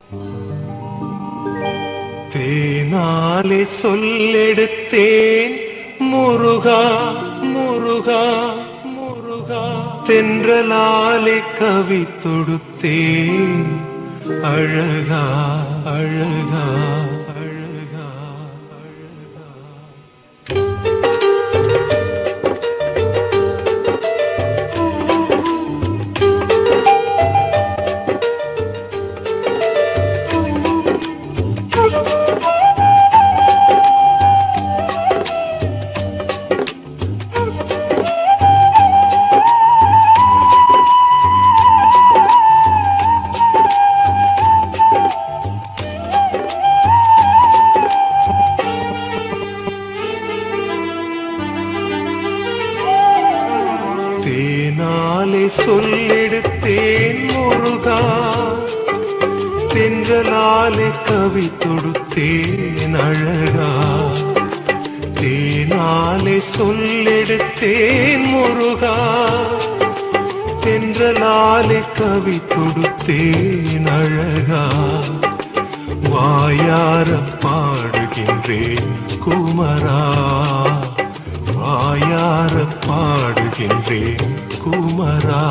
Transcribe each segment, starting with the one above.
தேனாலே சொல்லெடுத்தேன் முருகா முருகா முருகா தென்றலாலே கவி தொடுத்தேன் அழகா அழகா அழகா அழகா தேனாலே சொல்லெடுத்தேன் முருகா தென்றலாலே கவி தொடுத்தேன் அழகா தேனாலே சொல்லெடுத்தேன் முருகா தென்றலாலே கவி தொடுத்தேன் அழகா வாயார பாடுகின்றேன் குமரா வாயார பாடுகின்றேன் குமரா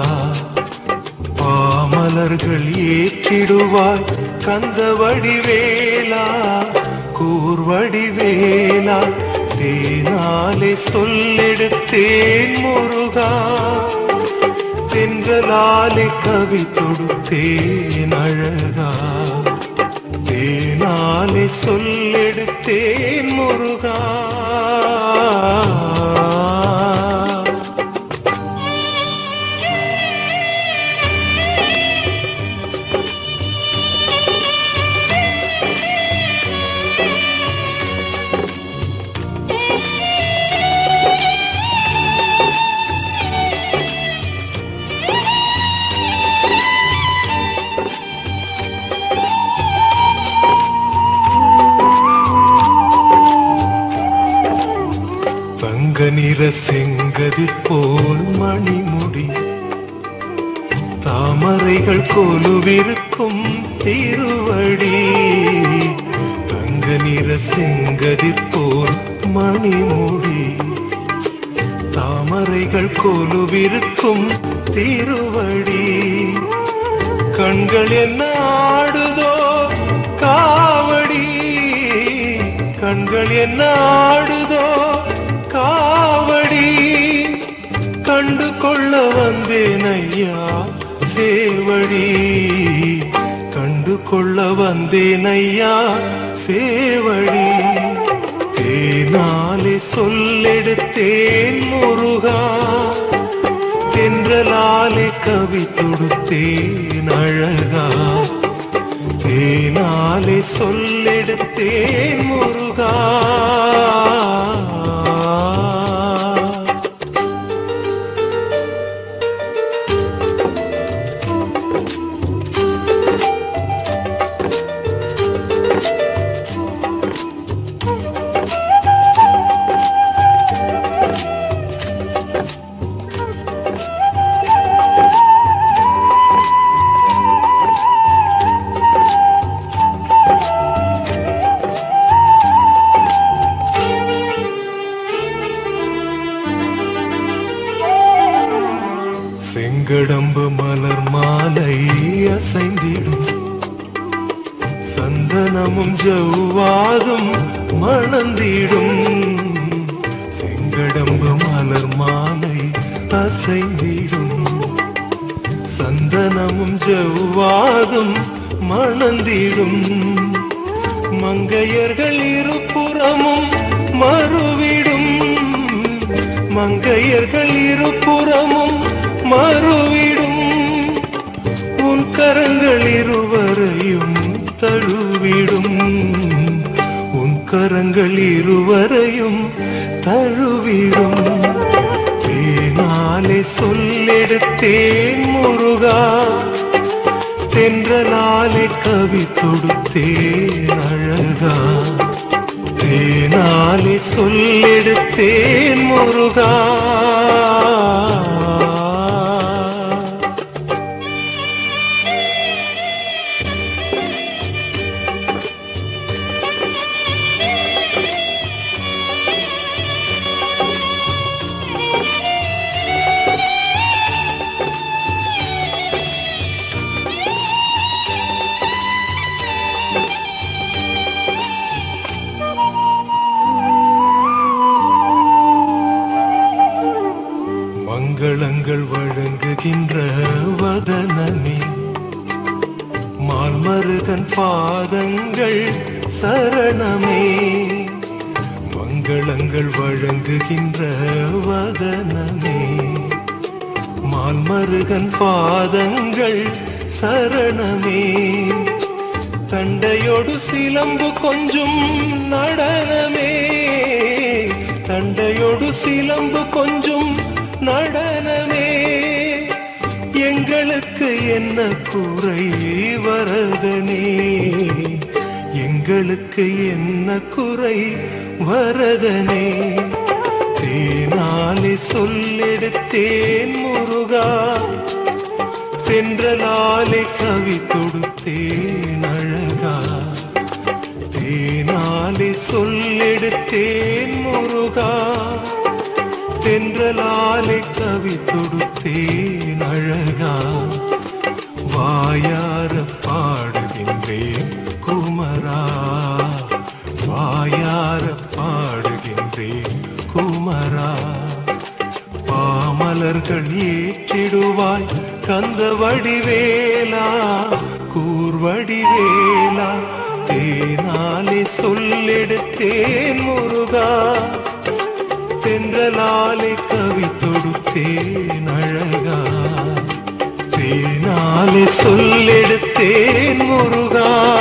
பாமலர்கள் ஏற்றிடுவாய் கந்த வடிவேலா கூர்வடிவேலா தேனாலே சொல்லெடுத்தேன் முருகா தென்றலாலே கவி தொடுத்தேன் அழகா தேனாலே சொல்லெடுத்தேன் முருகா தங்க நிற செங்கதி போல் மணிமுடி தாமரைகள் கொலுவிருக்கும் திருவடி தங்க நிற செங்கதி போல் மணிமுடி தாமரைகள் கொலுவிருக்கும் திருவடி கண்கள் என்ன ஆடுதோ காவடி கண்கள் என்ன ஆடுதோ காவடி கண்டு கொள்ள வந்தேன் ஐயா சேவடி கண்டு கொள்ள வந்தேன் ஐயா சேவடி தேனாலே சொல்லெடுத்தேன் முருகா தென்றலாலே கவி தொடுத்தேன் அழகா தேனாலே சொல்லெடுத்தேன் முருகா செங்கடம்பு மலர் மாலை அசைந்திடும் சந்தனமும் ஜவ்வாதும் மணந்திடும் செங்கடம்பு மலர் மாலை அசைந்திடும் சந்தனமும் ஜவ்வாதும் மணந்திடும் மங்கையர்கள் இருபுறமும் மறுவிடும் மங்கையர்கள் இருபுறமும் மறுவிடும் உன் கரங்கள் இருவரையும் தழுவிடும் உன் கரங்கள் இருவரையும் தழுவிடும் தேனாலே சொல்லெடுத்தேன் முருகா தென்றலாலே கவி தொடுத்தேன் அழகா தேனாலே சொல்லெடுத்தேன் முருகா மால்மருகன் பாதங்கள் சரணமே மங்களங்கள் வழங்குகின்ற வதனமே மால்மருகன் பாதங்கள் சரணமே தண்டையோடு சிலம்பு கொஞ்சம் நடனமே தண்டையோடு சிலம்பு கொஞ்சம் நடனமே எங்களுக்கு என்ன குறை வரதனே எங்களுக்கு என்ன குறை வரதனே தேனாலே சொல்லெடுத்தேன் முருகா தென்றலாலே கவி தொடுத்தேன் அழகா தேனாலே சொல்லெடுத்தேன் முருகா தென்றலாலே கவி தொடுத்தேன் அழகா வாயார பாடுகின்றேன் குமரா வாயார பாடுகின்றேன் குமரா பாமலர்கள் ஏற்றிடுவாய் கந்த வடிவேலா கூர்வடிவேலா தேனாலே சொல்லெடுத்தேன் முருகா தென்றலாலே கவி தொடுத்தேன் அழகா தேனாலே சொல்லெடுத்தேன் முருகா